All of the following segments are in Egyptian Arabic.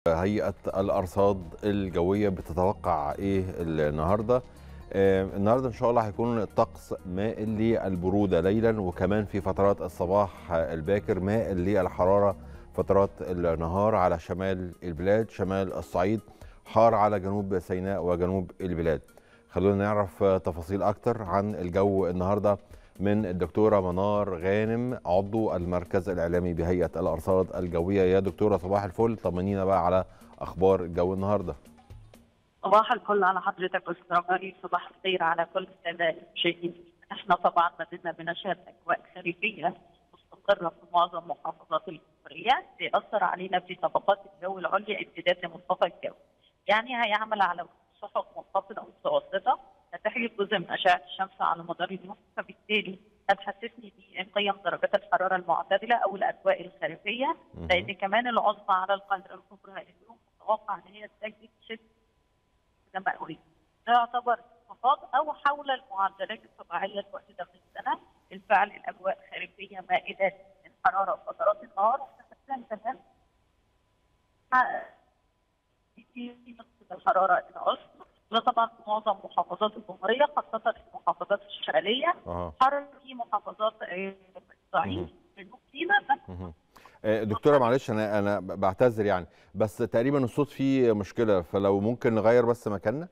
هيئة الأرصاد الجوية بتتوقع إيه النهاردة؟ آه النهاردة إن شاء الله هيكون الطقس مائل للبرودة ليلا وكمان في فترات الصباح الباكر مائل للحرارة فترات النهار على شمال البلاد شمال الصعيد حار على جنوب سيناء وجنوب البلاد خلونا نعرف تفاصيل أكتر عن الجو النهارده من الدكتوره منار غانم عضو المركز الاعلامي بهيئه الارصاد الجويه يا دكتوره صباح الفل طمنينا بقى على اخبار الجو النهارده صباح الفل على حضرتك استاذ رمضان صباح الخير على كل الساده المشاهدين احنا طبعا ما زلنا بنشهد اجواء خريفيه مستقره في معظم محافظات الجمهوريه بيأثر علينا في طبقات الجو العليا امتداد لمنخفض الجو يعني هيعمل على سحب منخفضه متوسطه هتحجب جزء من اشعه الشمس على مدار اليوم فبالتالي هتحسسني بقيم درجات الحراره المعتدله او الاجواء الخريفيه لان كمان العظمى على القاهره الكبرى اليوم متوقع ان هي تسجل شد مئويه ده يعتبر انخفاض او حول المعدلات الطبيعيه لوقت ده في السنه بالفعل الاجواء خريفيه مائله الحراره فترات النهار كمان في نقطه الحراره العظمى ده طبعا في معظم محافظات الجمهوريه خاصه المحافظات الشماليه أه. حر في محافظات الصعيد جنوب سيناء دكتوره معلش انا انا بعتذر يعني بس تقريبا الصوت فيه مشكله فلو ممكن نغير بس مكاننا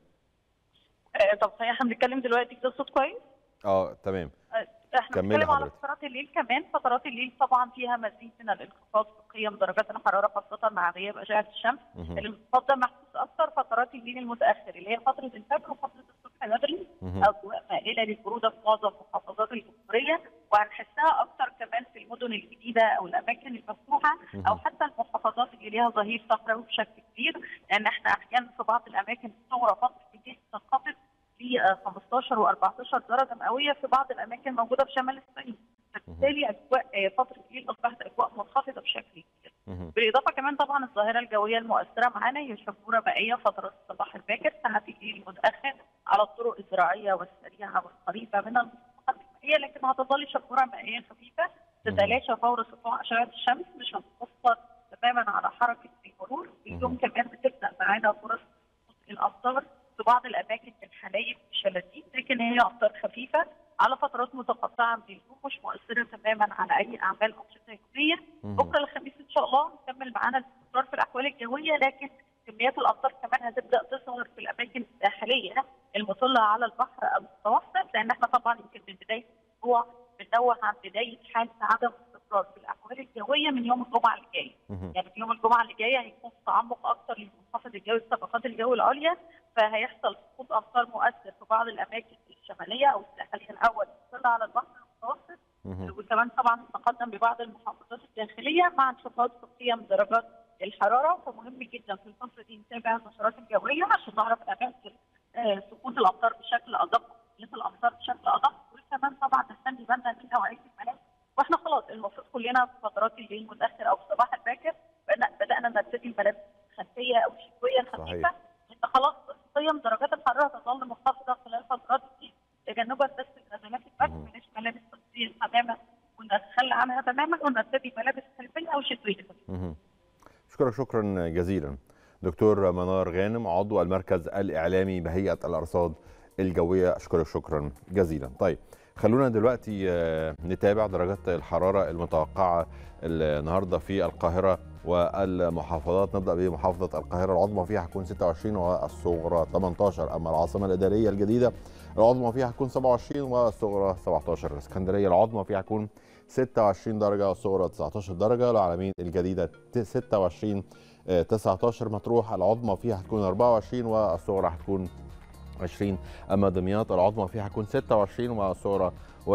آه، طب صحيح احنا بنتكلم دلوقتي كده الصوت كويس اه تمام آه، احنا كملي بنتكلم على حضرتك. فترات الليل كمان فترات الليل طبعا فيها مزيد من الانخفاض في قيم درجات الحراره خاصه مع غياب اشعه الشمس مهم. الانخفاض ده محسوس اكثر فترات الليل المتاخر اللي هي فتره الفجر وفتره الصبح بدري مهم. اجواء مائله للبروده في معظم محافظات الجمهوريه وهنحسها اكثر كمان في المدن الجديده او الاماكن المفتوحه مهم. او حتى المحافظات اللي ليها ظهير صحراوي بشكل كبير لان احنا احيانا في بعض الاماكن الصغرى فتره الليل تنخفض ل 15 و14 درجه مئويه في بعض الاماكن موجوده في شمال الصعيد فبالتالي اجواء آه، فتره الليل اصبحت اجواء منخفضه بشكل كبير مهم. بالاضافه كمان طبعا الظاهره الجويه المؤثره معانا هي شبوره مائيه فترات الصباح الباكر ساعات الليل المتاخر على الطرق الزراعيه والسريعه والقريبه من المنطقه المائيه لكن هتظل شبوره مائيه خفيفه تتلاشى فور سطوع اشعه الشمس مش هتاثر تماما على حركه المرور اليوم كمان بتبدا معانا فرص الامطار في بعض الاماكن من حلايب وشلاتين لكن هي امطار خفيفه على فترات متقطعه من اليوم مش مؤثره تماما على اي اعمال انشطه يوميه مهم. بكره الخميس ان شاء الله نكمل معانا الاستقرار في الاحوال الجويه لكن كميات الامطار كمان هتبدا تظهر في الاماكن الساحليه المطله على البحر المتوسط لان احنا طبعا يمكن من بدايه الاسبوع بننوه عن بدايه حاله عدم استقرار في الاحوال الجويه من يوم الجمعه اللي جايه مهم. يعني في يوم الجمعه اللي جايه هيكون تعمق اكثر للمنخفض الجوي في طبقات الجو العليا فهيحصل سقوط امطار مؤثر في بعض الاماكن الشماليه او الساحليه الاول المطله على البحر المتوسط مهم. وكمان طبعا تقدم ببعض المحافظات الداخليه مع انخفاض في قيم درجات الحراره فمهم جدا في الفتره دي نتابع النشرات الجويه عشان نعرف اماكن آه، سقوط الامطار بشكل ادق كميات الامطار بشكل ادق وكمان طبعا نهتم بالنا من نوعيه المناخ واحنا خلاص المفروض كلنا في فترات الليل المتاخر او الصباح الباكر بدأنا- بدانا نرتدي الملابس الخلفيه او الشتويه الخفيفه صحيح. لان خلاص قيم درجات الحراره تظل منخفضه خلال فترات دي تجنبا بس الازمات البرد مهم. بلاش ملابس صيفيه تماما ونتخلى عنها تماما ونرتدي ملابس خلفيه او شتويه مهم. اشكرك شكرا جزيلا دكتور منار غانم عضو المركز الاعلامي بهيئه الارصاد الجويه اشكرك شكرا جزيلا طيب خلونا دلوقتي آه، نتابع درجات الحراره المتوقعه النهارده في القاهره والمحافظات نبدا بمحافظه القاهره العظمى فيها هتكون 26 والصغرى 18 اما العاصمه الاداريه الجديده العظمى فيها هتكون 27 والصغرى 17 الاسكندريه العظمى فيها هتكون 26 درجه والصغرى 19 درجه العلمين الجديده 26 آه، 19 مطروح العظمى فيها هتكون 24 والصغرى هتكون 20 اما دمياط العظمى فيها هتكون 26 والصغرى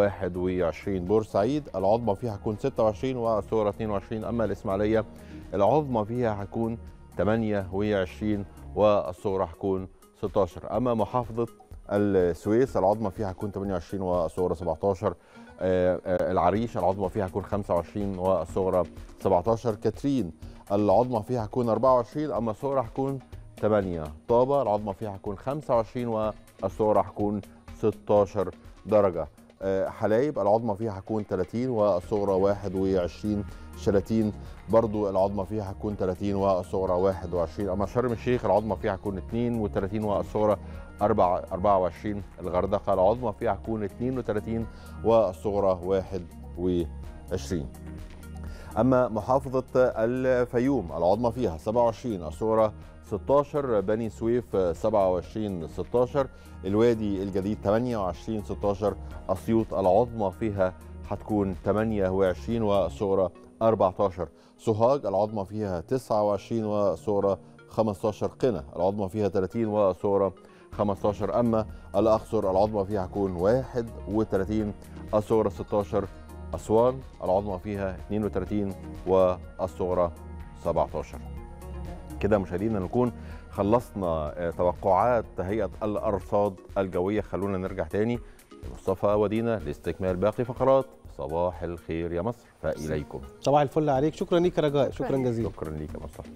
21 بورسعيد العظمى فيها هتكون 26 والصغرى 22 اما الاسماعيليه العظمى فيها هتكون 28 والصغرى هتكون 16 اما محافظه السويس العظمى فيها هتكون 28 والصغرى 17 آه، آه، العريش العظمى فيها هتكون 25 والصغرى 17 كاترين العظمى فيها هتكون 24 اما الصغرى هتكون 8 طابة العظمى فيها هتكون 25 والصغرى هتكون 16 درجة آه، حلايب العظمى فيها هتكون 30 والصغرى 21 شلاتين برضو العظمى فيها هتكون 30 والصغرى 21 اما شرم الشيخ العظمى فيها هتكون 32 والصغرى 4 24 الغردقه العظمى فيها هتكون 32 والصغرى 21 اما محافظه الفيوم العظمى فيها 27 الصغرى 16 بني سويف 27 16 الوادي الجديد 28 16 اسيوط العظمى فيها هتكون 28 والصغرى 14 سوهاج العظمى فيها 29 والصغرى 15 قنا العظمى فيها 30 والصغرى 15 اما الاقصر العظمى فيها هتكون 31 الصغرى 16 اسوان العظمى فيها 32 والصغرى 17 كده مشاهدينا نكون خلصنا آه، توقعات هيئه الارصاد الجويه خلونا نرجع تاني لمصطفى ودينا لاستكمال باقي فقرات صباح الخير يا مصر فاليكم صباح الفل عليك شكرا ليك يا رجاء شكرا جزيلا شكرا ليك يا مصطفى